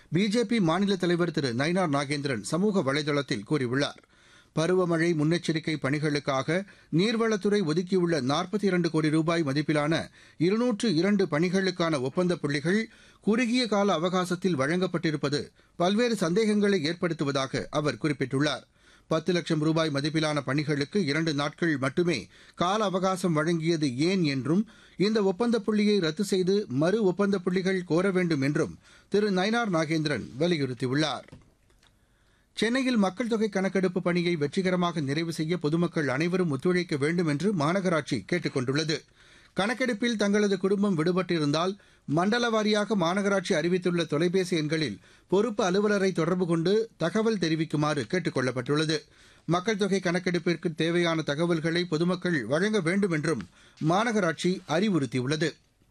BJP மாநில தலைவர் திரு நயினார் நாகேந்திரன் சமூக வலைதளத்தில் கூறியுள்ளார் பருவமழை முன்னெச்சரிக்கை பணிகளுக்காக நீர்வளத்துறை ஒதுக்கியுள்ள நாற்பத்தி இரண்டு கோடி ரூபாய் மதிப்பிலான இருநூற்று இரண்டு பணிகளுக்கான ஒப்பந்த புள்ளிகள் குறுகிய கால அவகாசத்தில் வழங்கப்பட்டிருப்பது பல்வேறு சந்தேகங்களை ஏற்படுத்துவதாக அவர் குறிப்பிட்டுள்ளார் பத்து லட்சம் ரூபாய் மதிப்பிலான பணிகளுக்கு இரண்டு நாட்கள் மட்டுமே கால அவகாசம் வழங்கியது ஏன் என்றும் இந்த ஒப்பந்த புள்ளியை ரத்து செய்து மறு ஒப்பந்த புள்ளிகள் கோர வேண்டும் என்றும் திரு நயினார் நாகேந்திரன் வலியுறுத்தியுள்ளார் சென்னையில் மக்கள் தொகை கணக்கெடுப்பு பணியை வெற்றிகரமாக நிறைவு செய்ய பொதுமக்கள் அனைவரும் ஒத்துழைக்க வேண்டும் என்று மாநகராட்சி கேட்டுக் கொண்டுள்ளது கணக்கெடுப்பில் தங்களது குடும்பம் விடுபட்டிருந்தால் மண்டல வாரியாக மாநகராட்சி அறிவித்துள்ள தொலைபேசி எண்களில் பொறுப்பு அலுவலரை தொடர்பு கொண்டு தகவல் தெரிவிக்குமாறு கேட்டுக் கொள்ளப்பட்டுள்ளது மக்கள் தொகை கணக்கெடுப்பிற்கு தேவையான தகவல்களை பொதுமக்கள் வழங்க வேண்டும் என்றும் மாநகராட்சி அறிவுறுத்தியுள்ளது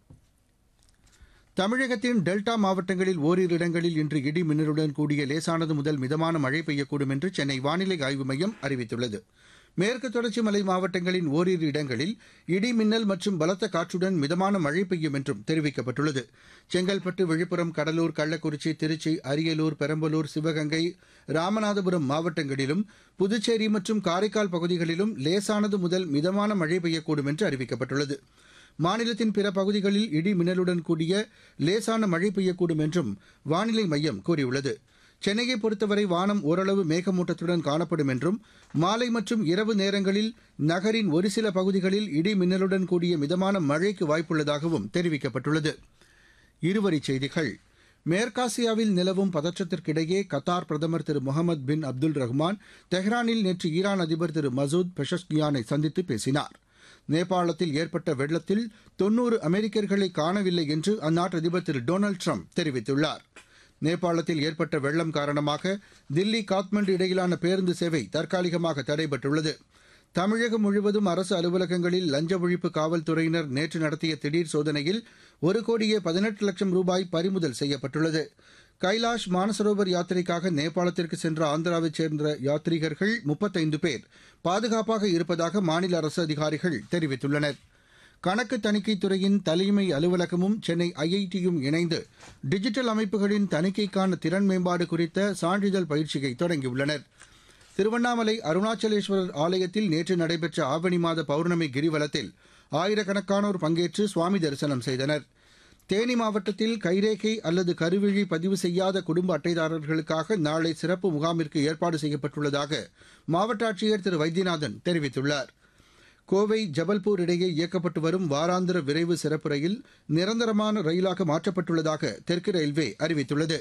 தமிழகத்தின் டெல்டா மாவட்டங்களில் ஓரிரு இடங்களில் இன்று இடி மின்னலுடன் கூடிய லேசானது முதல் மிதமான மழை பெய்யக்கூடும் என்று சென்னை வானிலை ஆய்வு மையம் அறிவித்துள்ளது மேற்கு தொடர்ச்சி மலை மாவட்டங்களின் ஓரிரு இடங்களில் இடி மின்னல் மற்றும் பலத்த காற்றுடன் மிதமான மழை பெய்யும் என்றும் தெரிவிக்கப்பட்டுள்ளது செங்கல்பட்டு விழுப்புரம் கடலூர் கள்ளக்குறிச்சி திருச்சி அரியலூர் பெரம்பலூர் சிவகங்கை ராமநாதபுரம் மாவட்டங்களிலும் புதுச்சேரி மற்றும் காரைக்கால் பகுதிகளிலும் லேசானது முதல் மிதமான மழை பெய்யக்கூடும் என்று அறிவிக்கப்பட்டுள்ளது மாநிலத்தின் பிற பகுதிகளில் இடி மின்னலுடன் கூடிய லேசான மழை பெய்யக்கூடும் என்றும் வானிலை மையம் கூறியுள்ளது சென்னையை பொறுத்தவரை வானம் ஓரளவு மேகமூட்டத்துடன் காணப்படும் என்றும் மாலை மற்றும் இரவு நேரங்களில் நகரின் ஒரு சில பகுதிகளில் இடி மின்னலுடன் கூடிய மிதமான மழைக்கு வாய்ப்புள்ளதாகவும் தெரிவிக்கப்பட்டுள்ளது இருவரிச் செய்திகள் மேற்காசியாவில் நிலவும் பதற்றத்திற்கிடையே கத்தார் பிரதமர் திரு முகமது பின் அப்துல் ரஹ்மான் தெஹ்ரானில் நேற்று ஈரான் அதிபர் திரு மசூத் பெஷஷ்கியானை சந்தித்து பேசினார் நேபாளத்தில் ஏற்பட்ட வெள்ளத்தில் தொன்னூறு அமெரிக்கர்களை காணவில்லை என்று அந்நாட்டு அதிபர் திரு டொனால்டு ட்ரம்ப் தெரிவித்துள்ளார் நேபாளத்தில் ஏற்பட்ட வெள்ளம் காரணமாக தில்லி காத்மண்டு இடையிலான பேருந்து சேவை தற்காலிகமாக தடைபட்டுள்ளது தமிழகம் முழுவதும் அரசு அலுவலகங்களில் லஞ்ச ஒழிப்பு காவல்துறையினர் நேற்று நடத்திய திடீர் சோதனையில் ஒரு கோடியே பதினெட்டு லட்சம் ரூபாய் பறிமுதல் செய்யப்பட்டுள்ளது கைலாஷ் மானசரோவர் யாத்திரைக்காக நேபாளத்திற்கு சென்ற ஆந்திராவைச் சேர்ந்த யாத்ரீகர்கள் முப்பத்தைந்து பேர் பாதுகாப்பாக இருப்பதாக மாநில அரசு அதிகாரிகள் தெரிவித்துள்ளனர் கணக்கு தணிக்கைத் துறையின் தலைமை அலுவலகமும் சென்னை ஐஐடியும் இணைந்து டிஜிட்டல் அமைப்புகளின் தணிக்கைக்கான திறன் மேம்பாடு குறித்த சான்றிதழ் பயிற்சியை தொடங்கியுள்ளனர் திருவண்ணாமலை அருணாச்சலேஸ்வரர் ஆலயத்தில் நேற்று நடைபெற்ற ஆவணி மாத பௌர்ணமி கிரிவலத்தில் ஆயிரக்கணக்கானோர் பங்கேற்று சுவாமி தரிசனம் செய்தனர் தேனி மாவட்டத்தில் கைரேகை அல்லது கருவிழி பதிவு செய்யாத குடும்ப அட்டைதாரர்களுக்காக நாளை சிறப்பு முகாமிற்கு ஏற்பாடு செய்யப்பட்டுள்ளதாக மாவட்ட ஆட்சியர் திரு வைத்தியநாதன் தெரிவித்துள்ளார் கோவை ஜபல்பூர் இடையே இயக்கப்பட்டு வரும் வாராந்திர விரைவு சிறப்பு ரயில் நிரந்தரமான ரயிலாக மாற்றப்பட்டுள்ளதாக தெற்கு ரயில்வே அறிவித்துள்ளது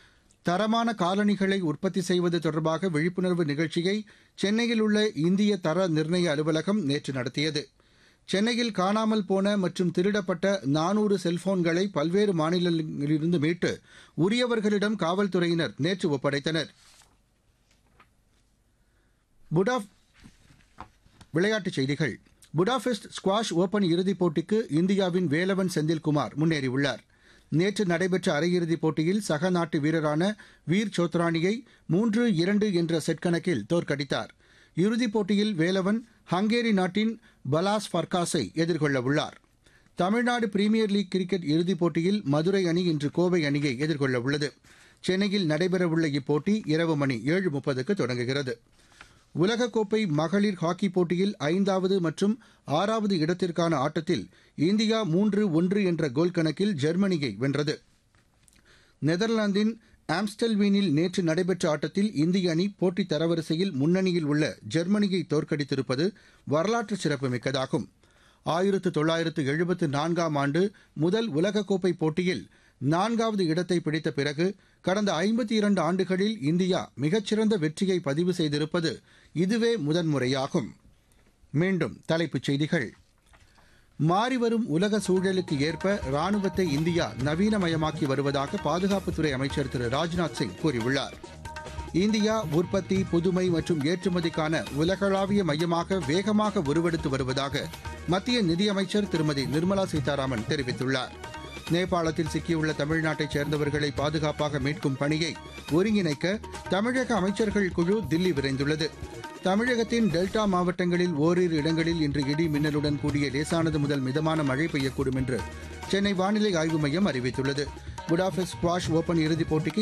தரமான காலணிகளை உற்பத்தி செய்வது தொடர்பாக விழிப்புணர்வு நிகழ்ச்சியை சென்னையில் உள்ள இந்திய தர நிர்ணய அலுவலகம் நேற்று நடத்தியது சென்னையில் காணாமல் போன மற்றும் திருடப்பட்ட நானூறு செல்போன்களை பல்வேறு மாநிலங்களிலிருந்து மீட்டு உரியவர்களிடம் காவல்துறையினர் நேற்று ஒப்படைத்தனர் புடாப் விளையாட்டுச் செய்திகள் புடாபெஸ்ட் ஸ்குவாஷ் ஓபன் இறுதிப் போட்டிக்கு இந்தியாவின் வேலவன் செந்தில்குமார் முன்னேறியுள்ளார் நேற்று நடைபெற்ற அரையிறுதிப் போட்டியில் சக நாட்டு வீரரான வீர் சோத்ரானியை மூன்று இரண்டு என்ற செட் கணக்கில் தோற்கடித்தார் இறுதிப் போட்டியில் வேலவன் ஹங்கேரி நாட்டின் பலாஸ் ஃபர்காஸை எதிர்கொள்ள உள்ளார் தமிழ்நாடு பிரீமியர் லீக் கிரிக்கெட் இறுதிப் போட்டியில் மதுரை அணி இன்று கோவை அணியை எதிர்கொள்ள உள்ளது சென்னையில் நடைபெறவுள்ள இப்போட்டி இரவு மணி ஏழு முப்பதுக்கு தொடங்குகிறது உலகக்கோப்பை மகளிர் ஹாக்கி போட்டியில் ஐந்தாவது மற்றும் ஆறாவது இடத்திற்கான ஆட்டத்தில் இந்தியா மூன்று ஒன்று என்ற கோல் கணக்கில் ஜெர்மனியை வென்றது நெதர்லாந்தின் ஆம்ஸ்டல்வீனில் நேற்று நடைபெற்ற ஆட்டத்தில் இந்திய அணி போட்டி தரவரிசையில் முன்னணியில் உள்ள ஜெர்மனியை தோற்கடித்திருப்பது வரலாற்று சிறப்புமிக்கதாகும் ஆயிரத்து தொள்ளாயிரத்து எழுபத்து நான்காம் ஆண்டு முதல் உலகக்கோப்பை போட்டியில் நான்காவது இடத்தை பிடித்த பிறகு கடந்த ஐம்பத்தி இரண்டு ஆண்டுகளில் இந்தியா மிகச்சிறந்த வெற்றியை பதிவு செய்திருப்பது இதுவே முதன்முறையாகும் மீண்டும் தலைப்புச் செய்திகள் மாறிவரும் உலக சூழலுக்கு ஏற்ப ராணுவத்தை இந்தியா நவீனமயமாக்கி வருவதாக பாதுகாப்புத்துறை அமைச்சர் திரு ராஜ்நாத் சிங் கூறியுள்ளார் இந்தியா உற்பத்தி புதுமை மற்றும் ஏற்றுமதிக்கான உலகளாவிய மையமாக வேகமாக உருவெடுத்து வருவதாக மத்திய நிதியமைச்சர் திருமதி நிர்மலா சீதாராமன் தெரிவித்துள்ளார் நேபாளத்தில் சிக்கியுள்ள தமிழ்நாட்டைச் சேர்ந்தவர்களை பாதுகாப்பாக மீட்கும் பணியை ஒருங்கிணைக்க தமிழக அமைச்சர்கள் குழு தில்லி விரைந்துள்ளது தமிழகத்தின் டெல்டா மாவட்டங்களில் ஓரிரு இடங்களில் இன்று இடி மின்னலுடன் கூடிய லேசானது முதல் மிதமான மழை பெய்யக்கூடும் என்று சென்னை வானிலை ஆய்வு மையம் அறிவித்துள்ளது புடாபெஸ்ட் ஸ்குவாஷ் ஓபன் இறுதிப் போட்டிக்கு